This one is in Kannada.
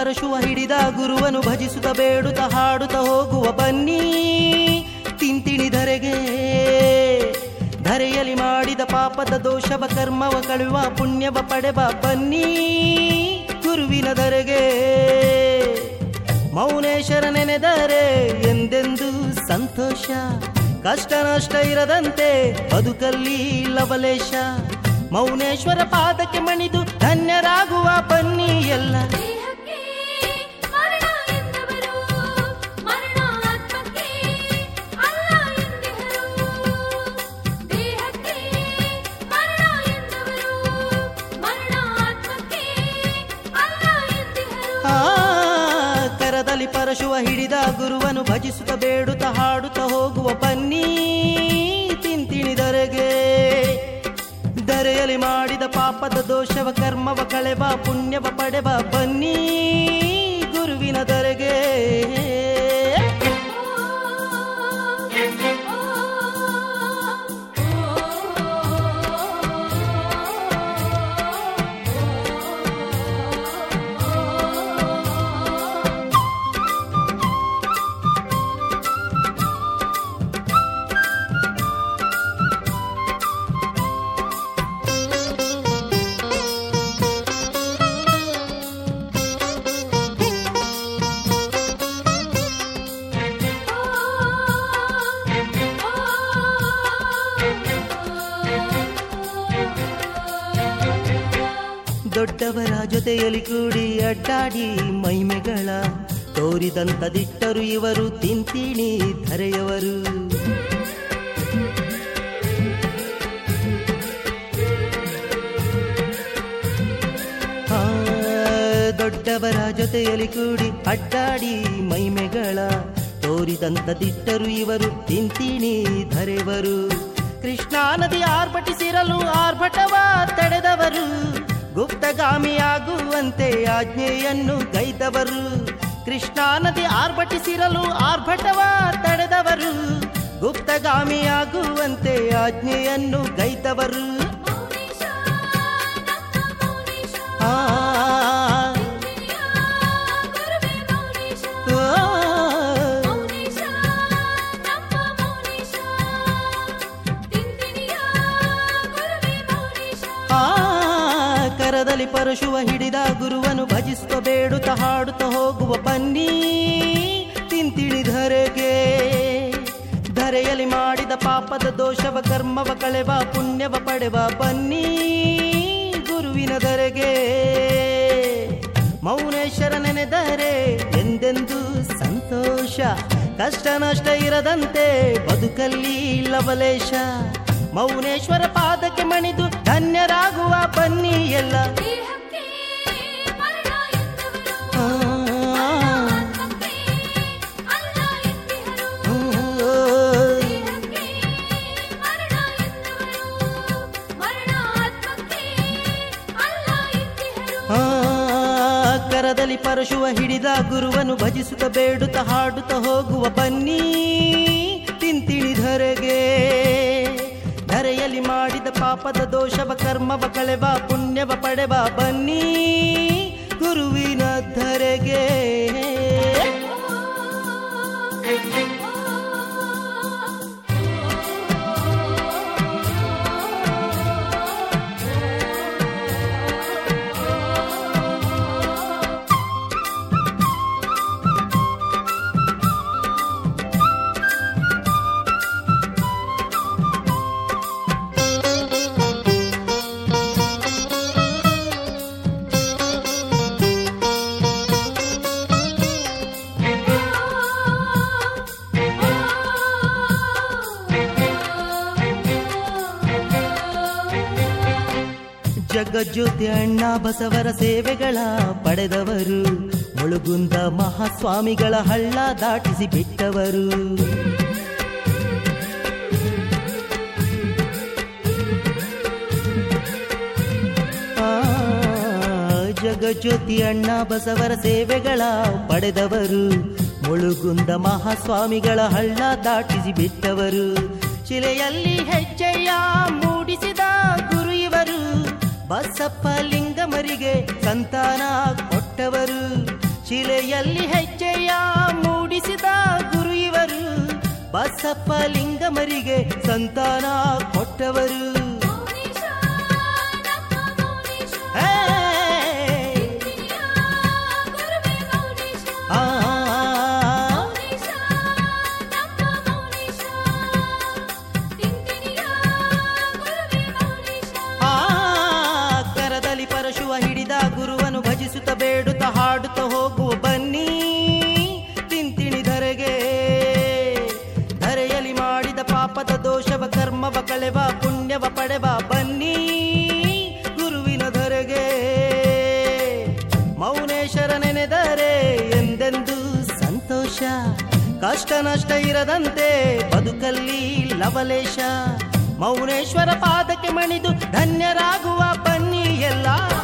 ಪರಶುವ ಹಿಡಿದ ಗುರುವನು ಭಜಿಸುತ್ತ ಬೇಡುತ್ತ ಹಾಡುತ್ತ ಹೋಗುವ ಬನ್ನಿ ತಿಂತಿಣಿ ಧರೆಗೆ ಧರೆಯಲ್ಲಿ ಮಾಡಿದ ಪಾಪದ ದೋಷವ ಕರ್ಮವ ಕಳುವ ಪುಣ್ಯವ ಪಡೆವ ಬನ್ನಿ ಗುರುವಿನ ಧರೆಗೆ ಮೌನೇಶ್ವರ ನೆನೆದರೆ ಎಂದೆಂದು ಸಂತೋಷ ಕಷ್ಟ ನಷ್ಟ ಇರದಂತೆ ಬದುಕಲ್ಲಿ ಲವಲೇಶ ಮೌನೇಶ್ವರ ಪಾದಕ್ಕೆ ಮಣಿದು ಧನ್ಯರಾಗುವ ಬನ್ನಿ ಎಲ್ಲ ದೇಹಕ್ಕೆ ಮರಣ ಎಂದವರು ಮರಣ ಆತ್ಮಕ್ಕೆ ಅಲ್ಲ ಎಂದಿಹರು ದೇಹಕ್ಕೆ ಮರಣ ಎಂದವರು ಮರಣ ಆತ್ಮಕ್ಕೆ ಅಲ್ಲ ಎಂದಿಹರು ಆ ಕರದಲ್ಲಿ ಪರಶುವ ಹಿಡಿದ ಗುರುವನು ಭಜಿಸುತ್ತ ಬೇಡುತ್ತ ಹಾಡುತ್ತ ಹೋಗುವ ಬನ್ನಿ ತಿಂತಿಣಿ ಧರೆಗೆ ಧರೆಯಲ್ಲಿ ಮಾಡಿದ ಪಾಪದ ದೋಷವ ಕರ್ಮವ ಕಳೆವ ಪುಣ್ಯವ ಪಡೆವ ಬನ್ನಿ ಗುರುವಿನ ಧರೆಗೆ ದೊಡ್ಡವರ ಜೊತೆಯಲ್ಲಿ ಕೂಡಿ ಅಡ್ಡಾಡಿ ಮೈಮೆಗಳ ತೋರಿದಂತ ದಿಟ್ಟರು ಇವರು ತಿಂತಿಣಿ ಧರೆಯವರು ಆ, ದೊಡ್ಡವರ ಜೊತೆಯಲ್ಲಿ ಕೂಡಿ ಅಡ್ಡಾಡಿ ಮೈಮೆಗಳ ತೋರಿದಂತ ದಿಟ್ಟರು ಇವರು ತಿಂತಿಣಿ ಧರೆವರು ಕೃಷ್ಣಾ ನದಿ ಆರ್ಭಟಿಸಿರಲು ಆರ್ಭಟವ ತಡೆದವರು ಗುಪ್ತಗಾಮಿಯಾಗುವಂತೆ ಆಜ್ಞೆಯನ್ನು ಗೈದವರು ಕೃಷ್ಣಾ ನದಿ ಆರ್ಭಟಿಸಿರಲು ಆರ್ಭಟವ ತಡೆದವರು ಗುಪ್ತಗಾಮಿಯಾಗುವಂತೆ ಆಜ್ಞೆಯನ್ನು ಗೈದವರು ಮೌನೇಶ ನಮ್ಮ ಮೌನೇಶ ಆ, ತಿಂತಿಣಿಯ ಗುರುವೇ ಮೌನೇಶ ಆ, ಮೌನೇಶ ನಮ್ಮ ಮೌನೇಶ ತಿಂತಿಣಿಯ ಗುರುವೇ ಮೌನೇಶ ಆ ಕರದಲ್ಲಿ ಪರಶುವ ಹಿಡಿದ ಗುರುವನು ಭಜಿಸುತ್ತ ಬೇಡುತ್ತ ಹಾಡುತ್ತ ಹೋಗುವ ಬನ್ನಿ ತಿಂತಿಳಿ ಧರೆಗೆ ಧರೆಯಲ್ಲಿ ಮಾಡಿದ ಪಾಪದ ದೋಷವ ಕರ್ಮವ ಕಳೆವ ಪುಣ್ಯವ ಪಡೆವ ಬನ್ನಿ ಗುರುವಿನ ಧರೆಗೆ ಮೌನೇಶ್ವರ ನೆನೆದರೆ ಎಂದೆಂದು ಸಂತೋಷ ಕಷ್ಟ ನಷ್ಟ ಇರದಂತೆ ಬದುಕಲ್ಲಿ ಲವಲೇಶ ಮೌನೇಶ್ವರ ಪಾದಕ್ಕೆ ಮಣಿದು ಧನ್ಯರಾಗುವ ಬನ್ನಿ ಎಲ್ಲ ದೇಹಕ್ಕೆ ಮರಣ ಎಂದವರು ಆ, ಆತ್ಮಕ್ಕೆ ಅಲ್ಲ ಎಂದಿಹರು ಆ, ದೇಹಕ್ಕೆ ಮರಣ ಎಂದವರು ಮರಣ ಆತ್ಮಕ್ಕೆ ಅಲ್ಲ ಎಂದಿಹರು ಆ, ಕರದಲ್ಲಿ ಪರಶುವ ಹಿಡಿದ ಗುರುವನು ಭಜಿಸುತ್ತ ಬೇಡುತ್ತ ಹಾಡುತ್ತ ಹೋಗುವ ಬನ್ನಿ ತಿಂತಿಳಿ ಧರೆಗೆ ಧರೆಯಲ್ಲಿ ಮಾಡಿದ ಪಾಪದ ದೋಷವ ಕರ್ಮವ ಕಳೆವ ಪುಣ್ಯವ ಪಡೆವ ಬನ್ನಿ ಗುರುವಿನ ಧರೆಗೆ ಜಗಜ್ಯೋತಿ ಅಣ್ಣ ಬಸವರ ಸೇವೆಗಳ ಪಡೆದವರು ಮುಳುಗುಂದ ಮಹಾಸ್ವಾಮಿಗಳ ಹಳ್ಳ ದಾಟಿಸಿ ಬಿಟ್ಟವರು ಆ, ಜಗಜ್ಯೋತಿ ಅಣ್ಣ ಬಸವರ ಸೇವೆಗಳ ಪಡೆದವರು ಮುಳುಗುಂದ ಮಹಾಸ್ವಾಮಿಗಳ ಹಳ್ಳ ದಾಟಿಸಿ ಬಿಟ್ಟವರು ಶಿಲೆಯಲ್ಲಿ ಹೆಜ್ಜೆಯ ಮೂಡಿಸಿದ ಗುರು ಇವರು ಬಸಪ್ಪ ಲಿಂಗಮರಿಗೆ ಸಂತಾನ ಕೊಟ್ಟವರು ಶಿಲೆಯಲ್ಲಿ ಹೆಜ್ಜೆಯ ಮೂಡಿಸಿದ ಗುರು ಇವರು ಬಸಪ್ಪ ಲಿಂಗಮರಿಗೆ ಸಂತಾನ ಕೊಟ್ಟವರು ಮೌನೇಶ ನಮ್ಮ ಮೌನೇಶ ಹೇ! ತಿಂತಿನಿಯ ಗುರುವೇ ಮೌನೇಶ ಆ, ಮೌನೇಶ ನಮ್ಮ ಮೌನೇಶ ತಿಂತಿನಿಯ ಗುರುವೇ ಮೌನೇಶ ಆ, ಕರದಲ್ಲಿ ಪರಶುವ ಹಿಡಿದ ಗುರುವನು ಭಜಿಸುತ್ತ ಬೇಡುತ್ತ ಹಾಡುತ್ತ ಹೋಗುವ ಬನ್ನಿ ತಿಂತಿಣಿ ಧರೆಗೆ ಧರೆಯಲ್ಲಿ ಮಾಡಿದ ಪಾಪದ ದೋಷವ ಕರ್ಮವ ಕಳೆವ ಪುಣ್ಯವ ಪಡೆವ ಬನ್ನಿ ಗುರುವಿನ ಧರೆಗೆ ಮೌನೇಶ್ವರ ನೆನೆದರೆ ಎಂದೆಂದು ಸಂತೋಷ ಕಷ್ಟ ನಷ್ಟ ಇರದಂತೆ ಬದುಕಲ್ಲಿ ಲವಲೇಶ ಮೌನೇಶ್ವರ ಪಾದಕ್ಕೆ ಮಣಿದು ಧನ್ಯರಾಗುವ ಬನ್ನಿ ಎಲ್ಲ